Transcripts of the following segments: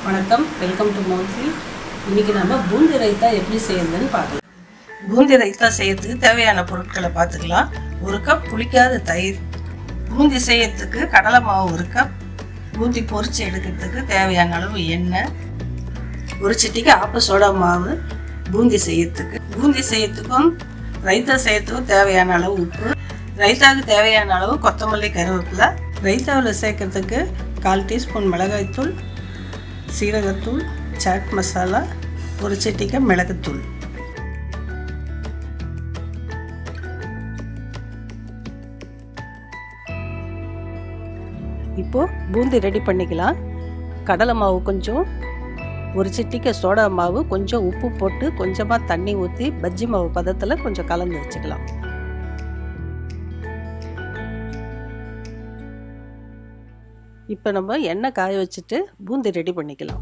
வணக்கம் welcome to மோன்சி இன்னைக்கு நம்ம பூந்தி ரைத்தா எப்படி செய்யறதுன்னு பார்க்கலாம் பூந்தி ரைத்தா செய்யறதுக்கு தேவையான பொருட்களை பார்த்துக்கலாம் ஒரு கப் புளிக்காத தயிர் பூந்தி செய்யறதுக்கு கடலை மாவு ஒரு கப் பூந்தி பொரிச்சு எடுக்கிறதுக்கு தேவையான அளவு எண்ணெய் ஒரு சிட்டிக்கு ஆப்ப சோடா மாவு பூந்தி செய்யறதுக்கு பூந்தி செய்யறதுக்கும் ரைத்தா செய்யறதுக்கும் தேவையான அளவு உப்பு ரைத்தாவுக்கு தேவையான அளவு கொத்தமல்லி கருவேப்பிலை ரைத்தாவில் சேர்க்கறதுக்கு கால் டீஸ்பூன் மிளகாய்த்தூள் சீரகத்தூள் சாட் மசாலா ஒரு சிட்டிக்க மிளகுத்தூள் இப்போது பூந்தி ரெடி பண்ணிக்கலாம் கடலை மாவு கொஞ்சம் ஒரு சிட்டிக்க சோடா மாவு கொஞ்சம் உப்பு போட்டு கொஞ்சமாக தண்ணி ஊற்றி பஜ்ஜி மாவு பதத்தில் கொஞ்சம் கலந்து வச்சுக்கலாம் இப்போ நம்ம எண்ணெய் காய வச்சுட்டு பூந்தி ரெடி பண்ணிக்கலாம்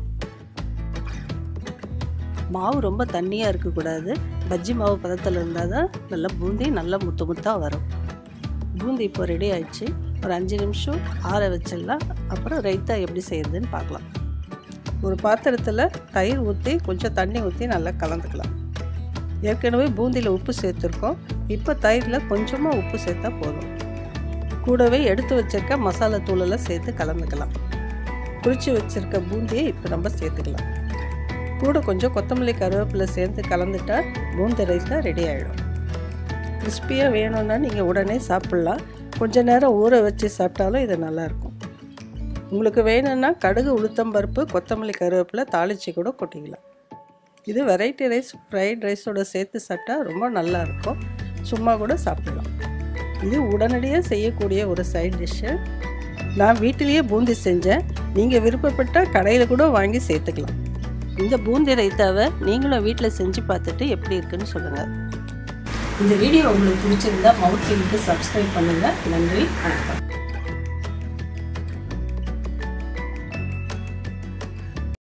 மாவு ரொம்ப தண்ணியாக இருக்கக்கூடாது பஜ்ஜி மாவு பதத்தில் இருந்தால் தான் நல்லா பூந்தி நல்லா முத்து முத்தாக வரும் பூந்தி இப்போ ரெடி ஆயிடுச்சு ஒரு அஞ்சு நிமிஷம் ஆற வச்சிடலாம் அப்புறம் ரைத்தா எப்படி செய்யறதுன்னு பார்க்கலாம் ஒரு பாத்திரத்தில் தயிர் ஊற்றி கொஞ்சம் தண்ணி ஊற்றி நல்லா கலந்துக்கலாம் ஏற்கனவே பூந்தியில் உப்பு சேர்த்துருக்கோம் இப்போ தயிரில் கொஞ்சமாக உப்பு சேர்த்தா போதும் கூடவே எடுத்து வச்சிருக்க மசாலா தூளெல்லாம் சேர்த்து கலந்துக்கலாம் குறித்து வச்சுருக்க பூந்தியை இப்போ நம்ம சேர்த்துக்கலாம் கூட கொஞ்சம் கொத்தமல்லி கருவேப்பிலை சேர்த்து கலந்துட்டா பூந்தி ரைத்தா ரெடி ஆகிடும் கிறிஸ்பியாக வேணும்னா நீங்கள் உடனே சாப்பிட்லாம் கொஞ்ச நேரம் ஊற வச்சு சாப்பிட்டாலும் இது நல்லாயிருக்கும் உங்களுக்கு வேணும்னா கடுகு உளுத்தம்பருப்பு கொத்தமல்லி கருவேப்பிலை தாளித்து கூட கொட்டிக்கலாம் இது வெரைட்டி ரைஸ் ஃப்ரைட் ரைஸோட சேர்த்து சாப்பிட்டா ரொம்ப நல்லாயிருக்கும் சும்மா கூட சாப்பிடலாம் இது உடனடியாக செய்யக்கூடிய ஒரு சைட் டிஷ்ஷு நான் வீட்டிலேயே பூந்தி செஞ்சேன் நீங்கள் விருப்பப்பட்டால் கடையில் கூட வாங்கி சேர்த்துக்கலாம் இந்த பூந்தி ரைத்தாவை நீங்களும் வீட்டில் செஞ்சு பார்த்துட்டு எப்படி இருக்குன்னு சொல்லுங்கள் இந்த வீடியோ உங்களுக்கு பிடிச்சிருந்தா மவுத் சப்ஸ்கிரைப் பண்ணுங்கள் நன்றி வணக்கம்